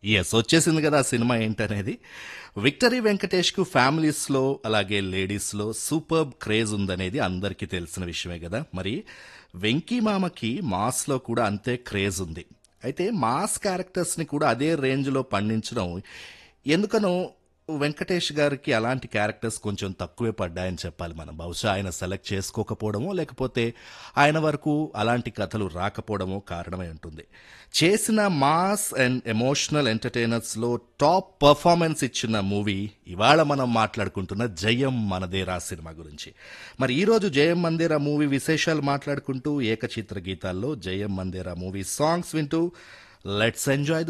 yes వచ్చేసింది కదా ఆ సినిమా ఏంటనేది విక్టరీ వెంకటేష్కు ఫ్యామిలీస్లో అలాగే లేడీస్లో సూపర్ క్రేజ్ ఉందనేది అందరికీ తెలిసిన విషయమే కదా మరి వెంకీ మామకి మాస్లో కూడా అంతే క్రేజ్ ఉంది అయితే మాస్ క్యారెక్టర్స్ని కూడా అదే రేంజ్లో పండించడం ఎందుకనో వెంకటేష్ గారికి అలాంటి క్యారెక్టర్స్ కొంచెం తక్కువే పడ్డాయని చెప్పాలి మనం బహుశా ఆయన సెలెక్ట్ చేసుకోకపోవడమో లేకపోతే ఆయన వరకు అలాంటి కథలు రాకపోవడమో కారణమై ఉంటుంది చేసిన మాస్ అండ్ ఎమోషనల్ ఎంటర్టైనర్స్లో టాప్ పర్ఫార్మెన్స్ ఇచ్చిన మూవీ ఇవాళ మనం మాట్లాడుకుంటున్న జయం మనదేరా సినిమా గురించి మరి ఈరోజు జయం మందేరా మూవీ విశేషాలు మాట్లాడుకుంటూ ఏకచిత్ర గీతాల్లో జయం మందేరా మూవీ సాంగ్స్ వింటూ లెట్స్ ఎంజాయ్